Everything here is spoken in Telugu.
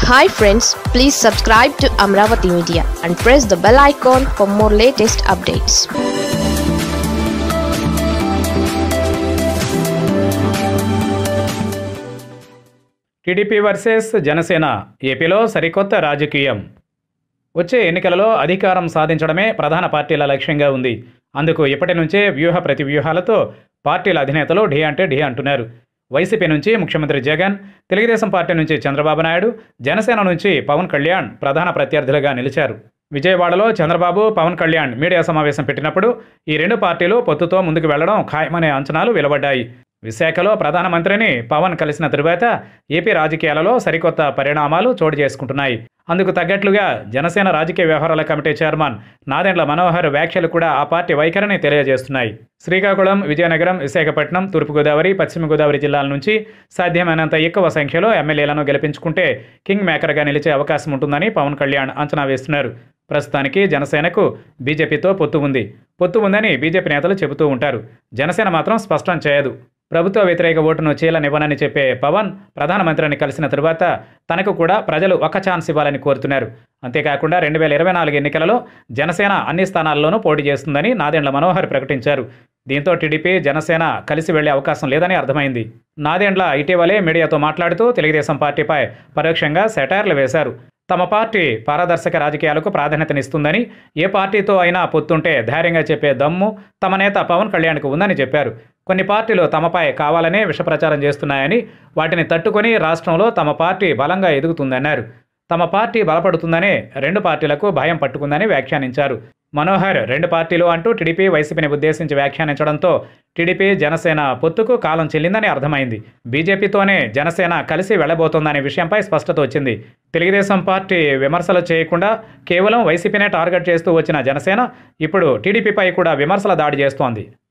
hi friends please subscribe to Amaravati media and press the bell icon for more latest updates TDP versus Janasena ఏపీలో సరికొత్త రాజకీయం వచ్చే ఎన్నికలలో అధికారం సాధించడమే ప్రధాన పార్టీల లక్ష్యంగా ఉంది అందుకు ఇప్పటి నుంచే వ్యూహ ప్రతివ్యూహాలతో పార్టీల అధినేతలు ఢీ అంటే ఢీ అంటున్నారు వైసీపీ నుంచి ముఖ్యమంత్రి జగన్ తెలుగుదేశం పార్టీ నుంచి చంద్రబాబు నాయుడు జనసేన నుంచి పవన్ కళ్యాణ్ ప్రధాన ప్రత్యర్థులుగా నిలిచారు విజయవాడలో చంద్రబాబు పవన్ కళ్యాణ్ మీడియా సమావేశం పెట్టినప్పుడు ఈ రెండు పార్టీలు పొత్తుతో ముందుకు వెళ్లడం ఖాయమనే అంచనాలు వెలువడ్డాయి విశాఖలో ప్రధానమంత్రిని పవన్ కలిసిన తరువాత ఏపీ రాజకీయాలలో సరికొత్త పరిణామాలు చోటు చేసుకుంటున్నాయి అందుకు తగ్గట్లుగా జనసేన రాజకీయ వ్యవహారాల కమిటీ చైర్మన్ నాదెండ్ల మనోహర్ వ్యాఖ్యలు కూడా ఆ పార్టీ వైఖరిని తెలియజేస్తున్నాయి శ్రీకాకుళం విజయనగరం విశాఖపట్నం తూర్పుగోదావరి పశ్చిమ గోదావరి జిల్లాల నుంచి సాధ్యమైనంత ఎక్కువ సంఖ్యలో ఎమ్మెల్యేలను గెలిపించుకుంటే కింగ్ మేకర్గా నిలిచే అవకాశం ఉంటుందని పవన్ కళ్యాణ్ అంచనా వేస్తున్నారు ప్రస్తుతానికి జనసేనకు బీజేపీతో పొత్తు ఉంది పొత్తు ఉందని బీజేపీ నేతలు చెబుతూ ఉంటారు జనసేన మాత్రం స్పష్టం చేయదు ప్రభుత్వ వ్యతిరేక ఓటును చీలనివ్వనని చెప్పే పవన్ ప్రధానమంత్రిని కలిసిన తరువాత తనకు కూడా ప్రజలు ఒక ఛాన్స్ ఇవ్వాలని కోరుతున్నారు అంతేకాకుండా రెండు వేల ఇరవై నాలుగు ఎన్నికలలో జనసేన అన్ని స్థానాల్లోనూ పోటీ చేస్తుందని నాదెండ్ల మనోహర్ ప్రకటించారు దీంతో టీడీపీ జనసేన కలిసి వెళ్లే అవకాశం లేదని అర్థమైంది నాదెండ్ల ఇటీవలే మీడియాతో మాట్లాడుతూ తెలుగుదేశం పార్టీపై పరోక్షంగా సెటైర్లు వేశారు తమ పార్టీ పారదర్శక రాజకీయాలకు ప్రాధాన్యతనిస్తుందని ఏ పార్టీతో అయినా పొత్తుంటే ధైర్యంగా చెప్పే దమ్ము తమ నేత పవన్ కళ్యాణ్కు ఉందని చెప్పారు కొన్ని పార్టీలు తమపై కావాలనే విషప్రచారం చేస్తున్నాయని వాటిని తట్టుకొని రాష్ట్రంలో తమ పార్టీ బలంగా ఎదుగుతుందన్నారు తమ పార్టీ బలపడుతుందనే రెండు పార్టీలకు భయం పట్టుకుందని వ్యాఖ్యానించారు మనోహర్ రెండు పార్టీలు అంటూ టీడీపీ వైసీపీని ఉద్దేశించి వ్యాఖ్యానించడంతో టీడీపీ జనసేన పొత్తుకు కాలం చెల్లిందని అర్థమైంది బీజేపీతోనే జనసేన కలిసి వెళ్లబోతోందనే విషయంపై స్పష్టత వచ్చింది తెలుగుదేశం పార్టీ విమర్శలు చేయకుండా కేవలం వైసీపీనే టార్గెట్ చేస్తూ వచ్చిన జనసేన ఇప్పుడు టీడీపీపై కూడా విమర్శల దాడి చేస్తోంది